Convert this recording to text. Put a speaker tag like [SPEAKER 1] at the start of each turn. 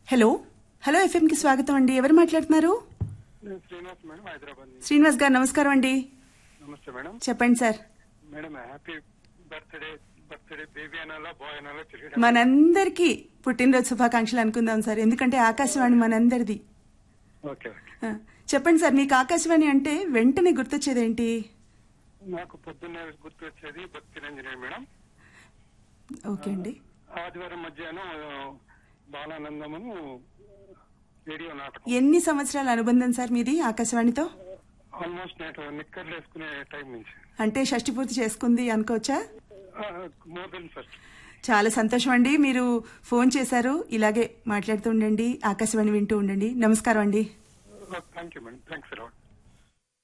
[SPEAKER 1] hello hello ఎఫ్ఎంకి స్వాగతం అండి ఎవరు మాట్లాడుతున్నారు
[SPEAKER 2] నేను శ్రీనివాస్ మేడం హైదరాబాద్ నుంచి
[SPEAKER 1] శ్రీనివాస్ గారు నమస్కారం అండి
[SPEAKER 2] నమస్తే మేడం
[SPEAKER 1] చెప్పండి sir
[SPEAKER 2] madam happy birthday birthday baby అనాలా బాయ్ అనాలా తెలియడం
[SPEAKER 1] మనందరికీ పుట్టినరోజు శుభాకాంక్షలు అనుకుందాం సార్ ఎందుకంటే ఆకాశవాణి మనందరిది
[SPEAKER 2] ఓకే ఓకే
[SPEAKER 1] ఆ, చెప్పండి సార్ మీకు ఆకాశవాణి అంటే వెంటనే గుర్తొచ్చేదేంటి
[SPEAKER 2] నాకు పొద్దున్నే గుర్తు వచ్చేది భక్తి రంజనే మేడం
[SPEAKER 1] ఓకే అండి
[SPEAKER 2] ఆదివారం మధ్యాహ్నం ఆ, బాలానందమును రేడియో నాటకం
[SPEAKER 1] ఎన్ని సంవత్సరాల అనుబంధం సార్ మీది ఆకాశవాణితో
[SPEAKER 2] ఆల్మోస్ట్ నేను నిక్కర్లు వేసుకునే టైం నుంచి
[SPEAKER 1] అంటే షష్టి పూర్తి చేసుకుంది అనుకోవచ్చా
[SPEAKER 2] మోర్ దెన్ ఫస్ట్
[SPEAKER 1] చాలా సంతోషం అండి మీరు ఫోన్ చేశారు ఇలాగే మాట్లాడుతూ ఉండండి ఆకాశవాణి వింటూ ఉండండి నమస్కారం అండి
[SPEAKER 2] thank you madam thanks allot